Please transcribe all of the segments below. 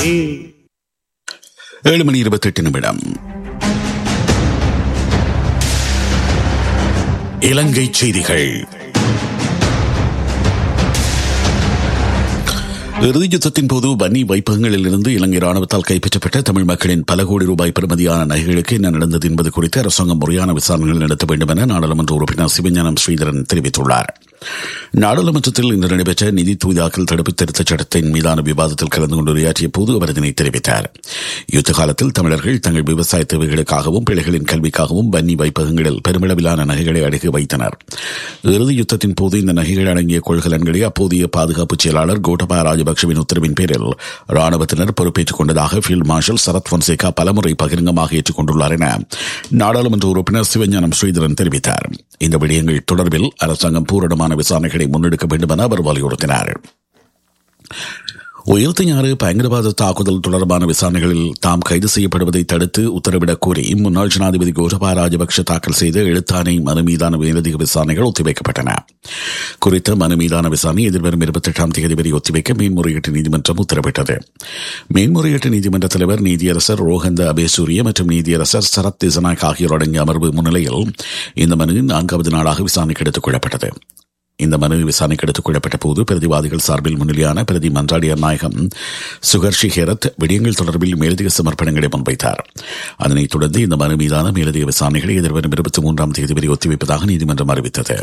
ஏழு மணி இருபத்தெட்டு நிமிடம் இலங்கை செய்திகள் இறுதி யுத்தத்தின் போது வன்னி வைப்பகங்களில் இருந்து இலங்கை ராணுவத்தால் கைப்பற்றப்பட்ட தமிழ் மக்களின் பல கோடி ரூபாய் பெறுமதியான நகைகளுக்கு என்ன நடந்தது என்பது குறித்து அரசாங்கம் முறையான விசாரணைகள் நடத்த வேண்டும் என நாடாளுமன்ற உறுப்பினர் சிவஞானம் ஸ்ரீதரன் தெரிவித்துள்ளார் நாடாளுமன்றத்தில் இன்று நடைபெற்ற நிதி தூய்தாக்கல் தடுப்பு திருத்தச் சட்டத்தின் மீதான விவாதத்தில் கலந்து கொண்டு உரையாற்றிய போது அவர் இதனை தெரிவித்தார் யுத்த காலத்தில் தமிழர்கள் தங்கள் விவசாய தேவைகளுக்காகவும் பிள்ளைகளின் கல்விக்காகவும் வன்னி வைப்பகங்களில் பெருமளவிலான நகைகளை அடுக்கி வைத்தனர் இறுதி யுத்தத்தின் போது இந்த நகைகள் அடங்கிய கொள்கலன்களை அப்போதைய பாதுகாப்பு செயலாளர் கோட்டபா ராஜபக்சவின் உத்தரவின் பேரில் ராணுவத்தினர் பொறுப்பேற்றுக் கொண்டதாக ஃபீல்ட் மார்ஷல் சரத் பொன்சேகா பலமுறை பகிரங்கமாக ஏற்றுக்கொண்டுள்ளார் என நாடாளுமன்ற உறுப்பினர் சிவஞானம் ஸ்ரீதரன் தெரிவித்தார் இந்த விடயங்கள் தொடர்பில் அரசாங்கம் பூரணமான விசாரணைகளை முன்னெடுக்க வேண்டும் என அவர் வலியுறுத்தினார் உயிர்த்தஞாறு பயங்கரவாத தாக்குதல் தொடர்பான விசாரணைகளில் தாம் கைது செய்யப்படுவதை தடுத்து உத்தரவிடக் கோரி முன்னாள் ஜனாதிபதி கோட்டபா ராஜபக்ஷ தாக்கல் செய்த எழுத்தாணை மனு மீதான மேலதிக விசாரணைகள் ஒத்திவைக்கப்பட்டன குறித்த மனு மீதான விசாரணை எதிர்வரும் இருபத்தி எட்டாம் தேதி வரை ஒத்திவைக்க மேன்முறையீட்டு நீதிமன்றம் உத்தரவிட்டது மேன்முறையீட்டு நீதிமன்ற தலைவர் நீதியரசர் ரோஹந்த அபேசூரிய மற்றும் நீதியரசர் சரத் திசநாயக் ஆகியோர் அடங்கிய அமர்வு முன்னிலையில் இந்த மனு நான்காவது நாளாக விசாரணைக்கு எடுத்துக் கொள்ளப்பட்டது இந்த மனு விசாரணைக்கு எடுத்துக் கொள்ளப்பட்ட போது பிரதிவாதிகள் சார்பில் முன்னிலையான பிரதி மன்றாடியர் நாயகம் சுகர்ஷி ஹேரத் விடயங்கள் தொடர்பில் மேலதிக சமர்ப்பணங்களை முன்வைத்தார் அதனைத் தொடர்ந்து இந்த மனு மீதான மேலதிக விசாரணைகளை எதிர்வரும் இருபத்தி மூன்றாம் தேதி வரை ஒத்திவைப்பதாக நீதிமன்றம் அறிவித்தது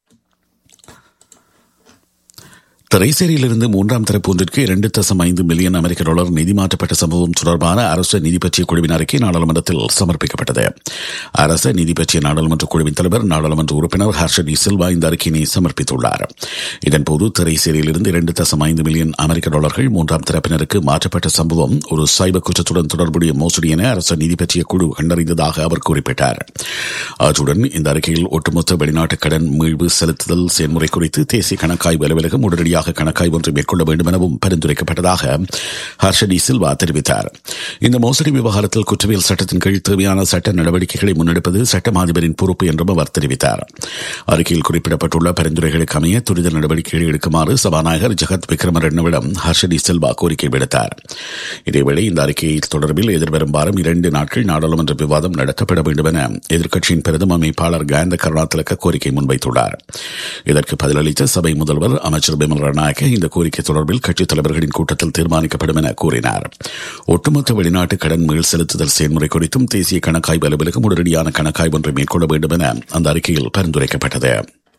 திரைசேரியிலிருந்து மூன்றாம் தரப்பு ஒன்றிற்கு இரண்டு தசம் ஐந்து மில்லியன் அமெரிக்க டாலர் நிதி மாற்றப்பட்ட சம்பவம் தொடர்பான அரசு நிதி பற்றிய குழுவின் அறிக்கை நாடாளுமன்றத்தில் சமர்ப்பிக்கப்பட்டது அரசு நிதி பற்றிய நாடாளுமன்ற குழுவின் தலைவர் நாடாளுமன்ற உறுப்பினர் ஹர்ஷடி சில்வா இந்த அறிக்கையினை சமர்ப்பித்துள்ளார் இதன்போது திரைசேரியிலிருந்து இரண்டு தசம் ஐந்து மில்லியன் அமெரிக்க டாலர்கள் மூன்றாம் தரப்பினருக்கு மாற்றப்பட்ட சம்பவம் ஒரு சைபர் குற்றத்துடன் தொடர்புடைய மோசடி என அரசு நிதி பற்றிய குழு கண்டறிந்ததாக அவர் குறிப்பிட்டார் அத்துடன் இந்த அறிக்கையில் ஒட்டுமொத்த வெளிநாட்டு கடன் மீழ்வு செலுத்துதல் செயல்முறை குறித்து தேசிய கணக்காய்வு அலுவலகம் உடனடியாக உடனடியாக கணக்காய்வு ஒன்று மேற்கொள்ள வேண்டும் எனவும் பரிந்துரைக்கப்பட்டதாக ஹர்ஷடி சில்வா தெரிவித்தார் இந்த மோசடி விவகாரத்தில் குற்றவியல் சட்டத்தின் கீழ் தேவையான சட்ட நடவடிக்கைகளை முன்னெடுப்பது சட்ட மாதிபரின் பொறுப்பு என்றும் அவர் தெரிவித்தார் அறிக்கையில் குறிப்பிடப்பட்டுள்ள பரிந்துரைகளுக்கு அமைய துரித நடவடிக்கைகளை எடுக்குமாறு சபாநாயகர் ஜெகத் விக்ரமரண்ணவிடம் ஹர்ஷடி சில்வா கோரிக்கை விடுத்தார் இதேவேளை இந்த அறிக்கை தொடர்பில் எதிர்வரும் வாரம் இரண்டு நாட்கள் நாடாளுமன்ற விவாதம் நடத்தப்பட வேண்டும் என எதிர்க்கட்சியின் பிரதம அமைப்பாளர் காயந்த கருணாதிலக்க கோரிக்கை முன்வைத்துள்ளார் இதற்கு பதிலளித்த சபை முதல்வர் அமைச்சர் பிமல் ரணாயக்க இந்த கோரிக்கை தொடர்பில் கட்சித் தலைவர்களின் கூட்டத்தில் தீர்மானிக்கப்படும் என கூறினார் ஒட்டுமொத்த வெளிநாட்டு கடன் மீள் செலுத்துதல் செயல்முறை குறித்தும் தேசிய கணக்காய்வு அலுவலகம் உடனடியான கணக்காய்வு ஒன்றை மேற்கொள்ள வேண்டும் என அந்த அறிக்கையில் பரிந்துரைக்கப்பட்டது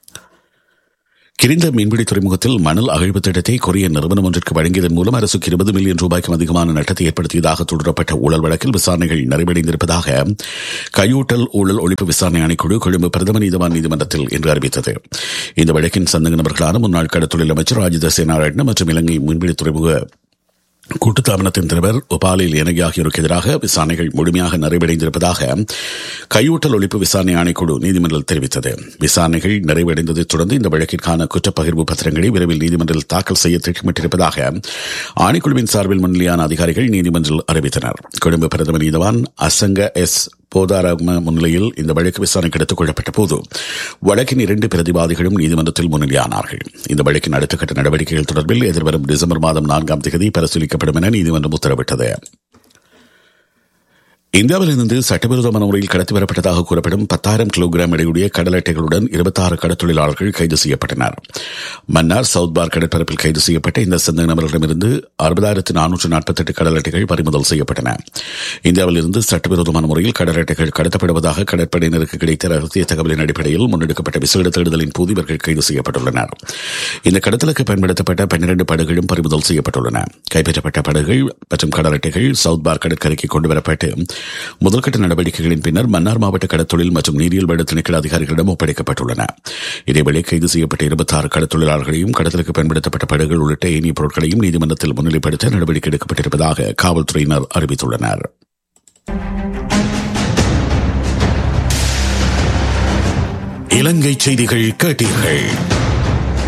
கிரிந்த மீன்பிடி துறைமுகத்தில் மணல் அகழ்வு திட்டத்தை கொரிய நிறுவனம் ஒன்றிற்கு வழங்கியதன் மூலம் அரசுக்கு இருபது மில்லியன் ரூபாய்க்கும் அதிகமான நட்டத்தை ஏற்படுத்தியதாக தொடரப்பட்ட ஊழல் வழக்கில் விசாரணைகள் நிறைவடைந்திருப்பதாக கையூட்டல் ஊழல் ஒழிப்பு விசாரணை ஆணைக்குழு கொழும்பு பிரதம நீதிவான் நீதிமன்றத்தில் இன்று அறிவித்தது இந்த வழக்கின் சந்தக நபர்களான முன்னாள் கடத்தொழில் அமைச்சர் ராஜித சேனாராயணன் மற்றும் இலங்கை மீன்பிடி துறைமுக கூட்டுத்தாபனத்தின் தலைவர் உபாலில் எனகி ஆகியோருக்கு எதிராக விசாரணைகள் முழுமையாக நிறைவடைந்திருப்பதாக கையூட்டல் ஒழிப்பு விசாரணை ஆணைக்குழு நீதிமன்றம் தெரிவித்தது விசாரணைகள் நிறைவடைந்ததைத் தொடர்ந்து இந்த வழக்கிற்கான குற்றப்பகிர்வு பத்திரங்களை விரைவில் நீதிமன்றத்தில் தாக்கல் செய்ய திட்டமிட்டிருப்பதாக ஆணைக்குழுவின் சார்பில் முன்னிலையான அதிகாரிகள் நீதிமன்றில் அறிவித்தனர் கொழும்பு பிரதமர் நீதவான் அசங்க எஸ் போதாரம முன்னிலையில் இந்த வழக்கு விசாரணைக்கு எடுத்துக் கொள்ளப்பட்ட போது வழக்கின் இரண்டு பிரதிவாதிகளும் நீதிமன்றத்தில் முன்னிலையானார்கள் இந்த வழக்கின் அடுத்த கட்ட நடவடிக்கைகள் தொடர்பில் எதிர்வரும் டிசம்பர் மாதம் நான்காம் தேதி பரிசீலிக்கப்படும் என நீதிமன்றம் உத்தரவிட்டது இந்தியாவிலிருந்து சட்டவிரோதமான முறையில் கடத்தி வரப்பட்டதாக கூறப்படும் பத்தாயிரம் கிலோகிராம் எடையுடைய கடல் அட்டைகளுடன் இருபத்தாறு கடற்தொழிலாளர்கள் கைது செய்யப்பட்டனர் மன்னார் சவுத் பார் கடற்பரப்பில் கைது செய்யப்பட்ட இந்த சந்தேக நபர்களிடமிருந்து அறுபதாயிரத்து நானூற்று நாற்பத்தெட்டு கடல் அட்டைகள் பறிமுதல் செய்யப்பட்டன இந்தியாவிலிருந்து சட்டவிரோதமான முறையில் கடல் அட்டைகள் கடத்தப்படுவதாக கடற்படையினருக்கு கிடைத்த ரகசிய தகவலின் அடிப்படையில் முன்னெடுக்கப்பட்ட விசேட தேடுதலின் போது இவர்கள் கைது செய்யப்பட்டுள்ளனர் இந்த கடத்தலுக்கு பயன்படுத்தப்பட்ட பன்னிரண்டு படகுகளும் பறிமுதல் செய்யப்பட்டுள்ளன கைப்பற்றப்பட்ட படகுகள் மற்றும் கடல் அட்டைகள் சவுத் பார் கடற்கரைக்கு கொண்டுவரப்பட்டு முதல்கட்ட நடவடிக்கைகளின் பின்னர் மன்னார் மாவட்ட கடத்தொழில் மற்றும் நீரியல் வள திணைக்கள அதிகாரிகளிடம் ஒப்படைக்கப்பட்டுள்ளன இதேவேளை கைது செய்யப்பட்ட இருபத்தாறு கடத்தொழிலாளர்களையும் கடத்தலுக்கு பயன்படுத்தப்பட்ட படகுகள் உள்ளிட்ட ஏனைய பொருட்களையும் நீதிமன்றத்தில் முன்னிலைப்படுத்த நடவடிக்கை எடுக்கப்பட்டிருப்பதாக காவல்துறையினர் அறிவித்துள்ளனர் இலங்கை செய்திகள் கேட்டீர்கள்